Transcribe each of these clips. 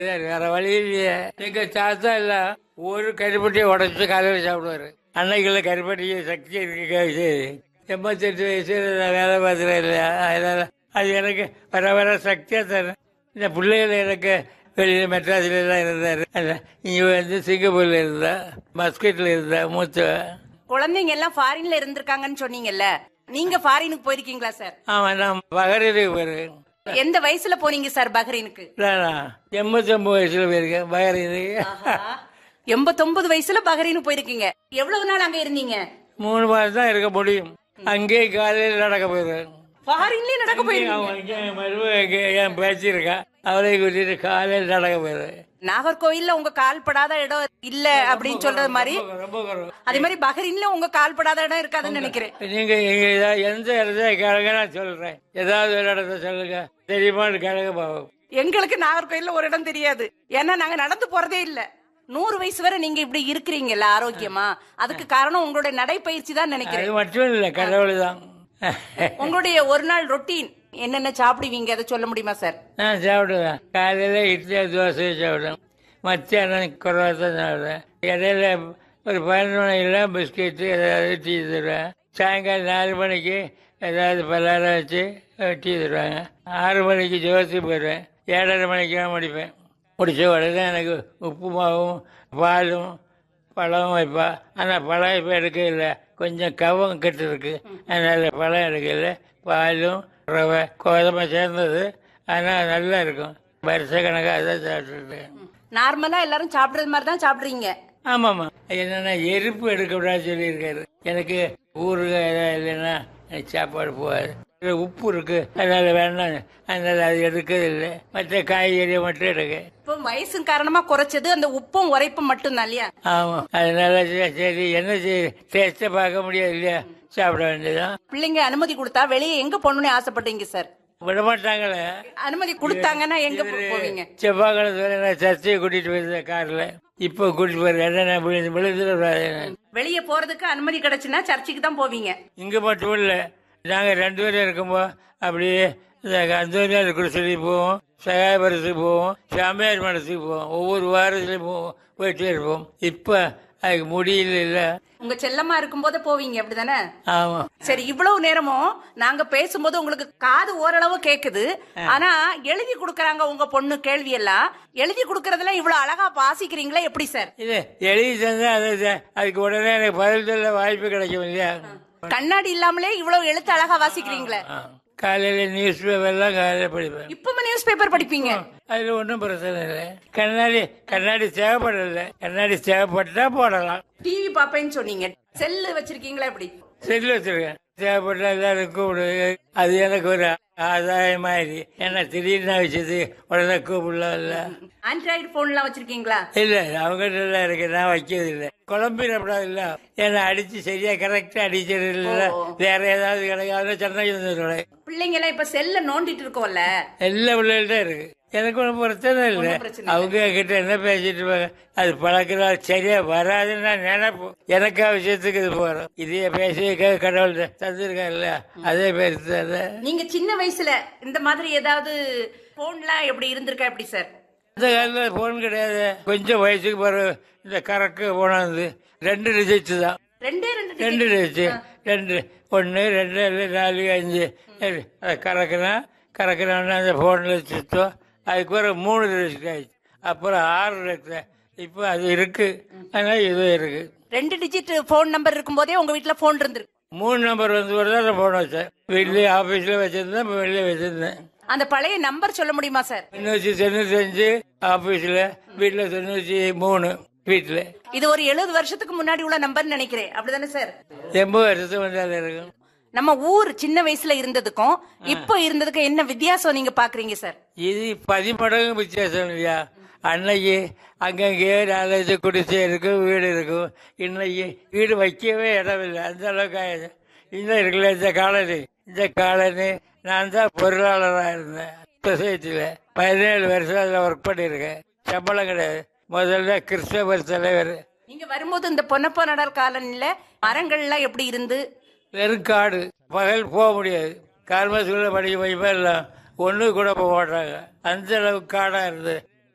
வேற வழி இல்லையே எங்க தாத்தா இல்ல ஒரு கருப்பட்டியை உடைச்சு காலையில் சாப்பிடுவாரு அன்னைக்குள்ள கருப்பட்டிக்கு சக்தி இருக்கு சரி எண்பத்தெட்டு வயசு நான் வேலை பார்த்துறேன் இல்லையா அதனால அது எனக்கு வர வர சக்தியா தரேன் இந்த பிள்ளைகள் எனக்கு வெளியில மெட்ராஸ்ல எல்லாம் இருந்தாரு அதான் இங்க வந்து சிங்கப்பூர்ல இருந்தா மஸ்கட்ல இருந்தா மூத்த குழந்தைங்க எல்லாம் ஃபாரின்ல இருந்திருக்காங்கன்னு சொன்னீங்கல்ல நீங்க ஃபாரினுக்கு போயிருக்கீங்களா சார் ஆமா நான் பகரீருக்கு போயிருக்கேன் எந்த வயசுல போனீங்க சார் பஹ்ரைனுக்கு நானா எண்பத்தொன்பது வயசுல போயிருக்கேன் பகரீருக்கு எண்பத்தொன்பது வயசுல பஹ்ரைனுக்கு போயிருக்கீங்க எவ்வளவு நாள் அங்க இருந்தீங்க மூணு மாதம் தான் இருக்க முடியும் அங்கேயே காலையில் நடக்க போயிருவேன் ஃபாரின்லயே நடக்க போயிருக்கீங்க அவன் இங்கே என் மருமக இங்கே என் பேச்சு இருக்கா அவளை கூட்டிட்டு காலையில் நடக்க போயிருவேன் நாகர்கோவில்ல உங்க கால் படாத இடம் இல்ல அப்படின்னு சொல்றது மாதிரி ரொம்ப குறவு அதே மாதிரி பஹ்ரைன்ல உங்க கால் படாத இடம் இருக்காதுன்னு நினைக்கிறேன் நீங்க இங்க ஏதாவது எந்த இடத்த கேளுங்க நான் சொல்றேன் ஏதாவது ஒரு இடத்த சொல்லுங்க தெரியுமான்னு கேளுங்க பாவம் எங்களுக்கு நாகர்கோயில்ல ஒரு இடம் தெரியாது ஏன்னா நாங்க நடந்து போறதே இல்ல நூறு வயசு வரை நீங்க இப்படி இருக்கிறீங்கல்ல ஆரோக்கியமா அதுக்கு காரணம் உங்களுடைய நடைப்பயிற்சி தான் நினைக்கிறேன் அது மட்டும் இல்லை கடவுள் தான் உங்களுடைய ஒரு நாள் ரொட்டீன் என்னென்ன சாப்பிடுவீங்க அதை சொல்ல முடியுமா சார் நான் சாப்பிடுவேன் காலையில் இட்லி தோசை சாப்பிடுவேன் மத்தியானம் குறைவா தான் சாப்பிடுவேன் இடையில ஒரு பதினொன்று மணிக்கெல்லாம் பிஸ்கெட்டு ஏதாவது டீ தருவேன் சாயங்காலம் நாலு மணிக்கு ஏதாவது பலகாரம் வச்சு டீ தருவாங்க ஆறு மணிக்கு ஜோசி போயிடுவேன் ஏழரை மணிக்கெல்லாம் முடிப்பேன் முடிச்ச உடனே எனக்கு உப்புமாவும் பாலும் பழம் வைப்பா ஆனால் பழம் இப்போ எடுக்கல கொஞ்சம் கவம் கெட்டு இருக்கு அதனால பழம் எடுக்கல பாலும் ரவை கோதமை சேர்ந்தது ஆனால் நல்லா இருக்கும் வருஷ கணக்காக தான் சாப்பிட்டுருக்கேன் நார்மலா எல்லாரும் சாப்பிடுறது மாதிரி தான் சாப்பிடுறீங்க ஆமாம்மா என்னன்னா எருப்பு எடுக்கக்கூடாது சொல்லியிருக்காரு எனக்கு ஊறுகாய் ஏதாவது இல்லைன்னா எனக்கு சாப்பாடு போகாது இதுல உப்பு இருக்கு அதனால வேண்டாம் அதனால அது எடுக்கிறது இல்லை மற்ற காய்கறியை மட்டும் எடுக்க இப்போ வயசு காரணமா குறைச்சது அந்த உப்பும் உரைப்பும் மட்டும்தான் இல்லையா ஆமா அதனால சரி, சரி என்ன செய்ய டேஸ்ட்டை பார்க்க முடியாது இல்லையா சாப்பிட வேண்டியதான் பிள்ளைங்க அனுமதி கொடுத்தா வெளியே எங்க போகணும்னு ஆசைப்பட்டீங்க சார் விட மாட்டாங்களே அனுமதி கொடுத்தாங்கன்னா எங்க போ- போவீங்க செவ்வாய்க்கிழமை நான் சர்ச்சையை கூட்டிட்டு போயிருந்தேன் கார்ல இப்போ கூட்டிட்டு போயிருக்கேன் என்ன நான் விழுந்து விழுந்துடக்கூடாது வெளியே போறதுக்கு அனுமதி கிடைச்சுன்னா சர்ச்சுக்கு தான் போவீங்க இங்க மட்டும் இல்ல நாங்க ரெண்டு பேரும் இருக்கும்போது அப்படியே இந்த அந்தோனியார் குடிசைக்கு போவோம் சகாயபுரத்துக்கு போவோம் சாமியார் மடத்துக்கு போவோம் ஒவ்வொரு வாரத்துலயும் போவோம் போயிட்டே இருப்போம் இப்ப அதுக்கு முடியல இல்ல உங்க செல்லம்மா இருக்கும்போது போவீங்க அப்படிதானே ஆமா சரி இவ்வளவு நேரமும் நாங்க பேசும்போது உங்களுக்கு காது ஓரளவு கேக்குது ஆனா எழுதி கொடுக்கறாங்க உங்க பொண்ணு கேள்வி எல்லாம் எழுதி கொடுக்கறதுல இவ்வளவு அழகா வாசிக்கிறீங்களா எப்படி சார் இது எழுதி தந்தா அதை செ- அதுக்கு உடனே எனக்கு பதில் சொல்ல வாய்ப்பு கிடைக்கும் இல்லையா கண்ணாடி இல்லாமலே இவ்வளவு எழுத்து அழகா வாசிக்கிறீங்களே ஆ. காலையில நியூஸ் பேப்பர்லாம் காலையில படிப்பேன் இப்ப நியூஸ் பேப்பர் படிப்பீங்க அதுல ஒன்றும் பிரச்சனை இல்லை கண்ணாடி கண்ணாடி தேவைப்படல கண்ணாடி தேவைப்பட்டா போடலாம் டிவி பாப்பேன்னு சொன்னீங்க செல்லு வச்சிருக்கீங்களா எப்படி செல்லு வச்சிருக்கேன் தேவைப்பட்டா எல்லாரும் கூப்பிடு அது எனக்கு ஒரு ஆதாயம் மாதிரி ஏன்னா திடீர்னு வச்சது உடனே கூப்பிடலாம் இல்ல ஆண்ட்ராய்டு போன்லாம் வச்சிருக்கீங்களா இல்ல அவங்ககிட்ட எல்லாம் இருக்கு நான் வைக்கிறது இல்ல குழம்பிடக்கூடாது இல்ல ஏன்னா அடிச்சு சரியா கரெக்டா அடிச்சது இல்ல வேற ஏதாவது கிடைக்காது சென்னை இருந்துருவேன் பிள்ளைங்க எல்லாம் இப்ப செல்ல நோண்டிட்டு இருக்கோம்ல எல்லா பிள்ளைகள்ட்ட இருக்கு எனக்கு ஒன்றும் பிரச்சனை இல்லை பிரச்சனை அவங்க கிட்ட என்ன பேசிட்டு இருப்பாங்க அது பழக்கிறது சரியா வராதுன்னு நான் நினைப்போம் எனக்கா விஷயத்துக்கு இது போறோம் இதே பேசி கடவுள் தந்திருக்காருல்ல அதே பேசி நீங்க சின்ன வயசுல இந்த மாதிரி ஏதாவது போன்லாம் எப்படி இருந்திருக்கா எப்படி சார் அந்த காலத்துல போன் கிடையாது கொஞ்சம் வயசுக்கு பிறகு இந்த கறக்கு போனது ரெண்டு ரிஜெக்ட் தான் ரெண்டே ரெண்டு ரெண்டு ரிஜெக்ட் ரெண்டு ஒன்று ரெண்டு ரெண்டு நாலு அஞ்சு அது கறக்குனா கறக்குறான்னு அந்த ஃபோனில் சுத்தம் அதுக்கு பிறகு மூணு ரிஜெக்ட் ஆயிடுச்சு அப்புறம் ஆறு ரிஜெக்ட் இப்போ அது இருக்கு அதனால இது இருக்கு ரெண்டு டிஜிட் போன் நம்பர் இருக்கும்போதே உங்க வீட்ல போன் இருந்திருக்கு மூணு நம்பர் வந்து ஒரு தான் நான் ஃபோன் வச்சேன் வீட்லேயே ஆஃபீஸில் வச்சிருந்தேன் இப்போ வெளியே வச்சிருந்தேன் அந்த பழைய நம்பர் சொல்ல முடியுமா சார் தொண்ணூற்றி தொண்ணூத்தஞ்சு ஆஃபீஸில் வீட்டில் தொண்ணூற்றி மூணு வீட்டில் இது ஒரு எழுபது வருஷத்துக்கு முன்னாடி உள்ள நம்பர் நினைக்கிறேன் அப்படிதானே சார் எண்பது வருஷத்துக்கு வந்தாலும் இருக்கும் நம்ம ஊர் சின்ன வயசுல இருந்ததுக்கும் இப்போ இருந்ததுக்கும் என்ன வித்தியாசம் நீங்க பாக்குறீங்க சார் இது பதிமடங்கு வித்தியாசம் இல்லையா அன்னைக்கு அங்கங்கே நாலஞ்சு குடிசை இருக்கும் வீடு இருக்கும் இன்னைக்கு வீடு வைக்கவே இடம் இல்லை அந்த அளவுக்கு ஆயிடுச்சு இன்னும் இருக்குல்ல இந்த காலனி இந்த காலனி நான் தான் பொருளாளராக இருந்தேன் சொசைட்டியில் பதினேழு வருஷம் அதில் ஒர்க் பண்ணியிருக்கேன் சம்பளம் கிடையாது முதல்ல கிறிஸ்தவர் தலைவர் நீங்க வரும்போது இந்த பொன்னப்ப நடல் காலனில மரங்கள்லாம் எப்படி இருந்து வெறும் காடு பகல் போக முடியாது கார்மஸ்குள்ள படிக்க வைப்பா எல்லாம் ஒன்று கூட போக மாட்டாங்க அந்த அளவுக்கு காடாக இருந்தது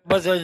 முப்பத்தஞ்சு